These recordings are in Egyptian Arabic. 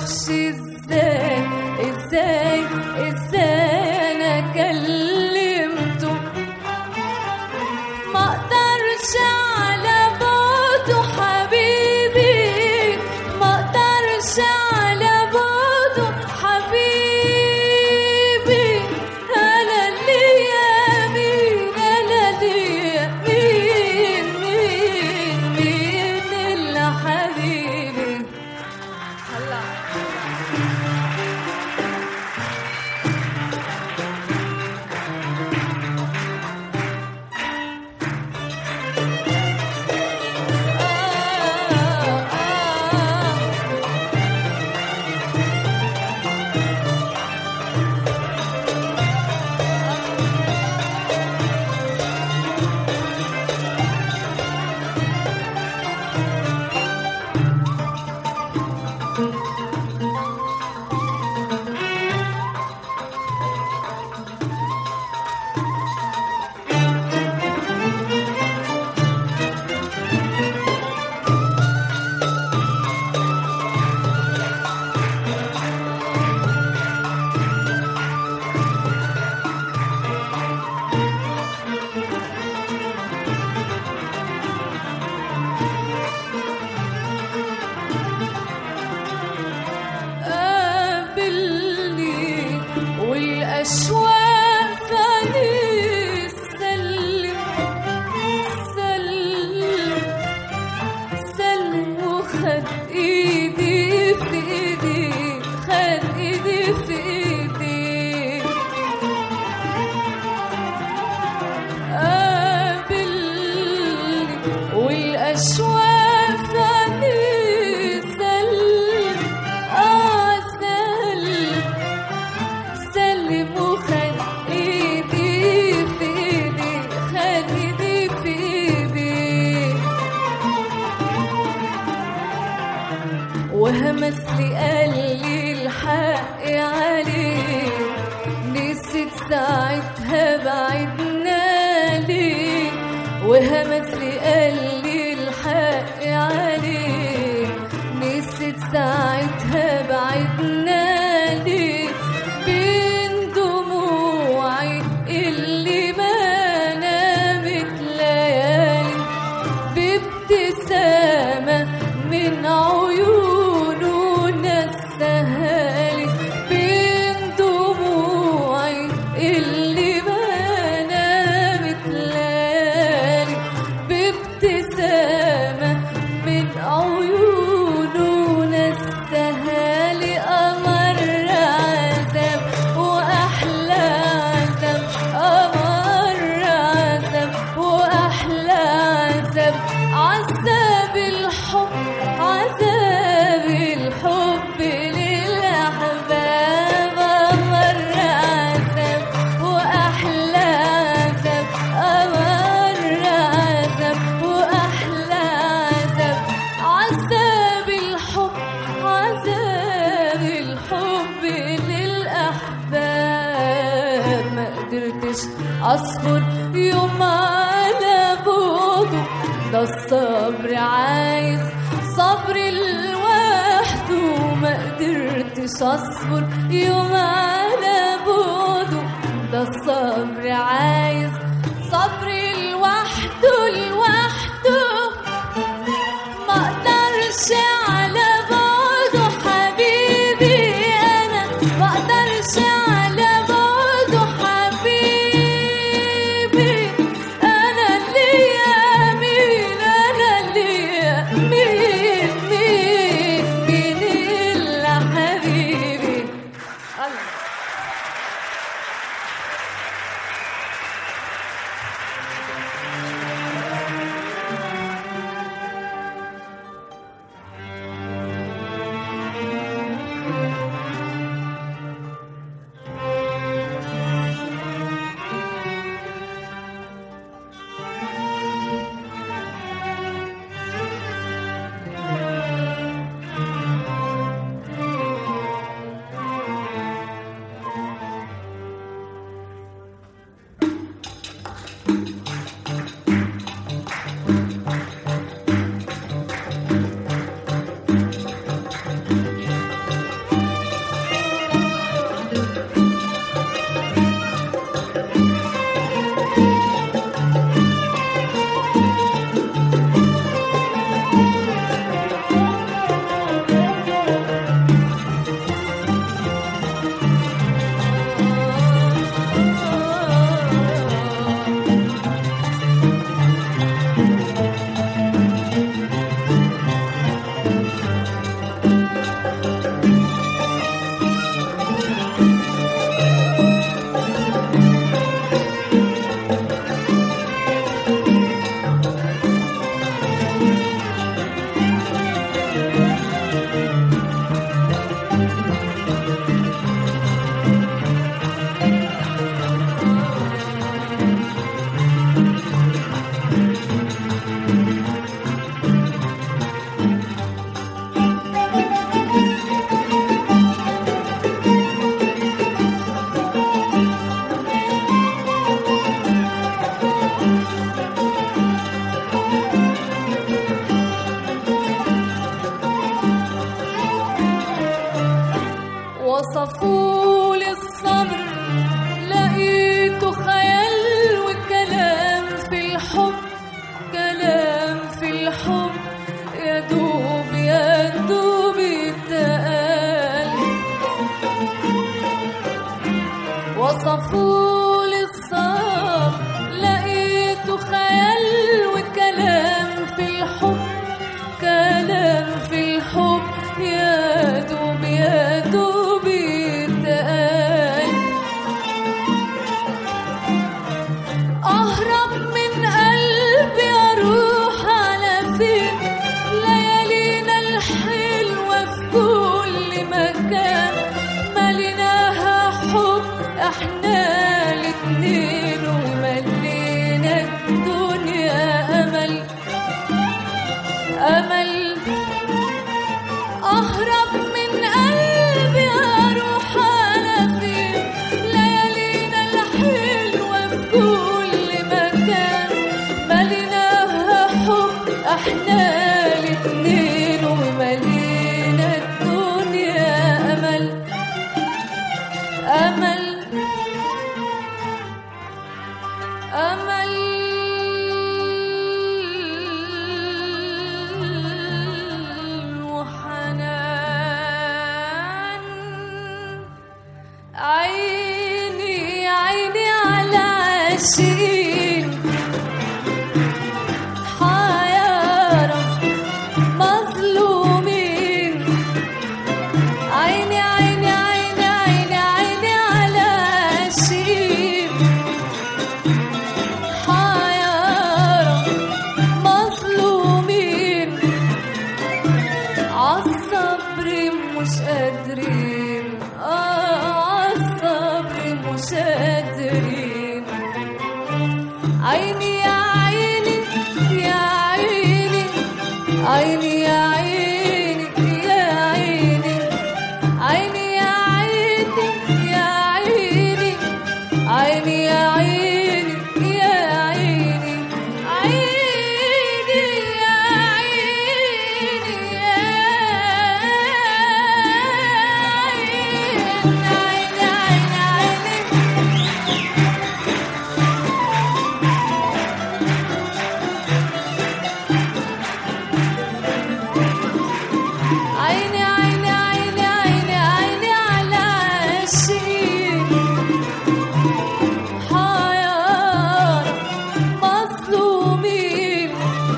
اعرفش ازاي ازاي ازاي انا كلمته ما اقدرش على بعده حبيبي ما اقدرش على بعده حبيبي انا ليا مين انا ليا مين مين مين الا حبيبي هلا قابلني والأشواق ثاني سلم سلم سلم وخد ايدي في ايدي خد ايدي في ايدي قابلني والأشواق ثاني سلم آه سلم سلم وخد ايدي في ايدي خد ايدي في ايدي وهمس لي قال لي الحق عليه نسيت ساعتها بعدنا ليه وهمس لي قال لي الحق عليه نسيت ساعتها بعدنا ليه بين دموعي اللي ما نامت ليالي بابتسامة من عيونه نسها لي بين دموعي اللي ما نامت ليالي بابتسامة من عيونه نسها لي قمر عذاب وأحلى عذاب قمر عذاب وأحلى عذاب عذاب الحب عذاب الحب للأحباب قمر عذاب وأحلى عذاب قمر عذاب وأحلى عذاب عذاب الحب عذاب الحب للأحباب ما قدرتش أصبر يوم على بعده ده الصبر عايز صبر لوحده ما قدرتش أصبر يوم على بعده ده الصبر عايز صبر لوحده لوحده ما اقدرش على بعده حبيبي انا ما اقدرش على بعده حبيبي انا ليا مين انا ليا مين مين مين الا حبيبي الله وصفوا لي الصبر لقيته خيال وكلام في الحب كلام في الحب يا دوب يا دوب يتقال وصفوا لي الصبر لقيته خيال وكلام في الحب كلام في الحب يا دوب يا دوب يتقال أهرب من قلبي أروح على فين ليالينا الحلوة في كل مكان مليناها حب احنا الاتنين وملينا الدنيا أمل أمل أهرب من قلبي أروح على فين ليالينا الحلوة في كل مكان مليناها حب احنا الاتنين وملينا الدنيا أمل أمل أمل وحنان عيني عيني على عاشقين حيارى مظلومين عيني عيني عيني عيني عيني على عاشقين حيارى مظلومين عالصبر مش قادرين آه عالصبر مش قادرين عيني يا عيني يا عيني عيني يا عيني يا عيني عيني يا عيني يا عيني عيني يا عيني يا عيني عيني يا عيني يا عيني عيني عيني عيني عيني عيني عيني عيني عيني على عاشقين حيار مظلومين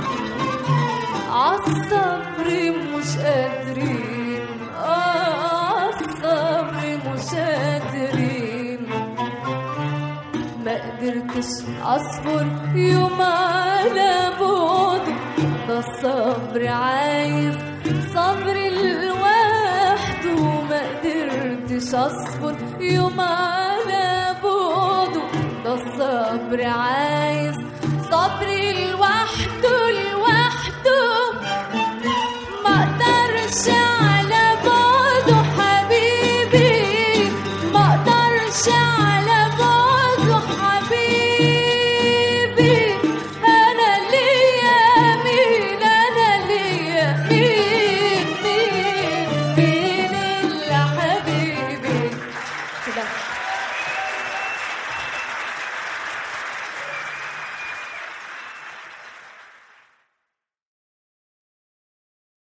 عالصبر مش قادرين آه عالصبر مش قادرين ما قدرتش اصبر يوم على بعده ده الصبر عايز صبر لوحده ما قدرتش اصبر يوم على بعده ده الصبر عايز صبر لوحده لوحده ما اقدرش